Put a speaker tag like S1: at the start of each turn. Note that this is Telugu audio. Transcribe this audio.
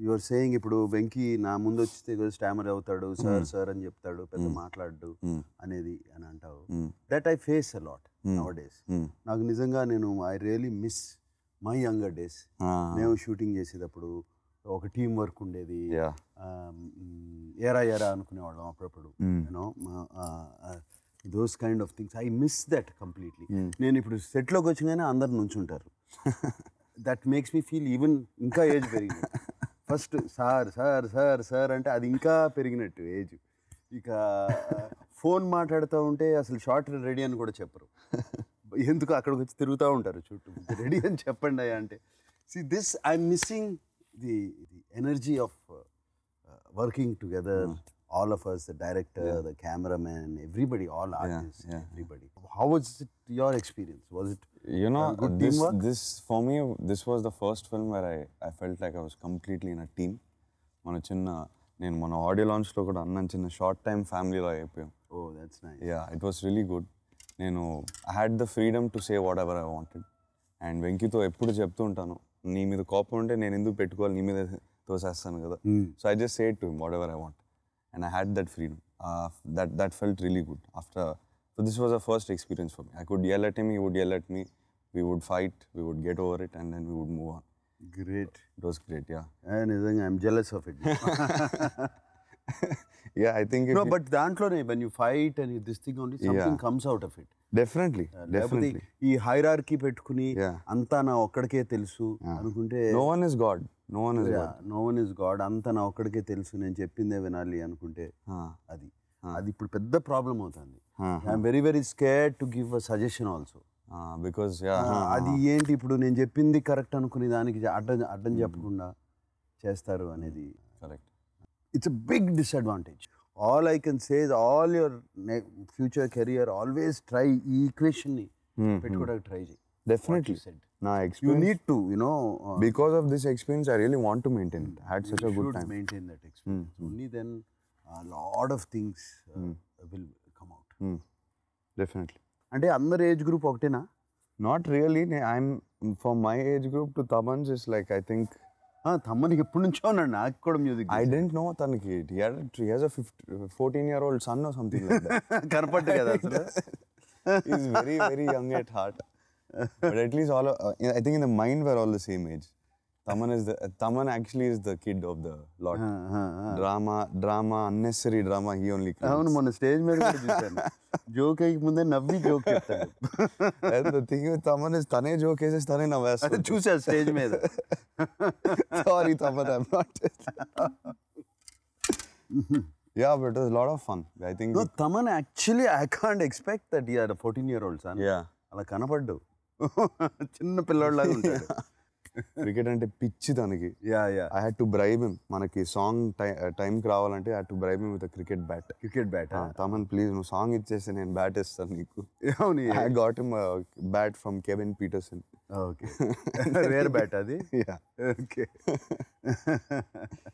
S1: యువర్ సేయింగ్ ఇప్పుడు వెంకీ నా ముందు వచ్చితే స్టామర్ అవుతాడు సార్ సార్ అని చెప్తాడు పెద్ద మాట్లాడు అనేది అని అంటావు that I face a lot nowadays నాకు నిజంగా నేను I really miss my younger days మేము షూటింగ్ చేసేటప్పుడు ఒక టీం వర్క్ ఉండేది
S2: Yeah.
S1: ఏరా ఏరా అనుకునేవాళ్ళం అప్పుడప్పుడు you know those kind of things I miss that completely నేను ఇప్పుడు సెట్లోకి వచ్చగానే అందరు నుంచుంటారు that makes me feel even ఇంకా ఏజ్ పెరిగినట్టు first sir sir sir sir అంటే అది ఇంకా పెరిగినట్టు ఏజ్ ఇక ఫోన్ మాట్లాడుతూ ఉంటే అసలు షార్ట్ రెడీ అని కూడా చెప్పరు ఎందుకు అక్కడికి వచ్చి తిరుగుతూ ఉంటారు చుట్టూ రెడీ అని చెప్పండి అయ్యా అంటే see this I'm missing the the energy of working together all of us the director the cameraman everybody all artist everybody how was it your experience was it
S2: You know,
S1: good
S2: this,
S1: teamwork?
S2: this for me, this was the first film where I, I felt like I was completely in a team. మన చిన్న నేను మన ఆడియో లాంచ్లో కూడా అన్న చిన్న షార్ట్ టైం ఫ్యామిలీలో అయిపోయాం
S1: oh that's nice
S2: ya it was really good నేను I had the freedom to say whatever I wanted and వెంకీతో ఎప్పుడు చెప్తూ ఉంటాను నీ మీద కోపం ఉంటే నేను ఎందుకు పెట్టుకోవాలి నీ మీద తోసేస్తాను కదా so I just say to whatever I want and I had that freedom that that felt really good after so this was a first experience for me I could yell at him he would yell at me we would fight we would get over it and then we would move on
S1: great
S2: it was great yeah
S1: నిజంగా I'm jealous of it
S2: yeah i think if
S1: no
S2: you-
S1: but దాంట్లోనే when you fight and this thing only something comes out of it
S2: definitely
S1: లేకపోతే
S2: definitely
S1: ఈ హైరార్కీ పెట్టుకుని
S2: Yeah.
S1: అంతా నా ఒక్కడికే తెలుసు అనుకుంటే
S2: no one is god no one is god
S1: no one is god అంతా నా ఒక్కడికే తెలుసు నేను చెప్పిందే వినాలి అనుకుంటే
S2: Ah.
S1: అది అది ఇప్పుడు పెద్ద ప్రాబ్లం అవుతుంది
S2: Ah.
S1: I'm very very scare to give a suggestion also
S2: uh, because yeah
S1: అది ఏంటి ఇప్పుడు నేను చెప్పింది కరెక్ట్ అనుకుని దానికి అడ్డం అడ్డం చెప్పకుండా చేస్తారు అనేది
S2: correct
S1: it's a big disadvantage all I can say all your future career always try ఈ ఈక్వేషన్ని పెట్టుకోవడానికి ట్రై చేయి
S2: definitely
S1: said.
S2: నా
S1: you
S2: experience
S1: need to you know
S2: because of this experience i really want to maintain it i had such a good
S1: should
S2: time
S1: maintain that experience. Only then a lot of things uh, will come out.
S2: Hmm. definitely
S1: అంటే అందరి ఏజ్ గ్రూప్ ఒకటేనా
S2: not really ne- i'm for my age group to taman's is like i think
S1: ఆ, తమ్మనికి ఎప్పటి నుంచో ఉన్నాడు నాకు కూడా music
S2: i didn't know taniki he had a, he has a 15, 14 year old son or something like that
S1: కనపడ్డు కదా అసలు
S2: he's very very young at heart but at least all of, uh, i think in the mind we're all the same age taman is the uh, taman actually is the kid of the lot drama drama unnecessary drama he only creates.
S1: అవును మొన్న స్టేజ్ మీద కూడా చూశాను జోక్ అయ్యి ముందే నవ్వి జోక్ చెప్తాడు
S2: And the thing with Taman is తనే జోక్ వేసేసి తనే
S1: అదే
S2: నవ్వేస్తాడు
S1: చూసా స్టేజ్ మీద
S2: sorry Thaman I'm not ya but it was lot of fun I think
S1: No, Thaman actually I can't expect that ఈ are fourteen year old son
S2: ya
S1: అలా కనపడ్డు చిన్న పిల్లోడ్లాగా ఉంటాడు
S2: క్రికెట్ అంటే పిచ్చి తనకి
S1: ya ya
S2: I had to bribe him మనకి సాంగ్ టైంకి రావాలంటే I had to bribe him with cricket bat
S1: cricket bat
S2: Thaman please నువ్వు సాంగ్ ఇచ్చేస్తే నేను బ్యాట్ ఇస్తాను నీకు
S1: అవును
S2: I got him bat from Kevin Pietersen
S1: okay rare bat అది
S2: యా
S1: ఓకే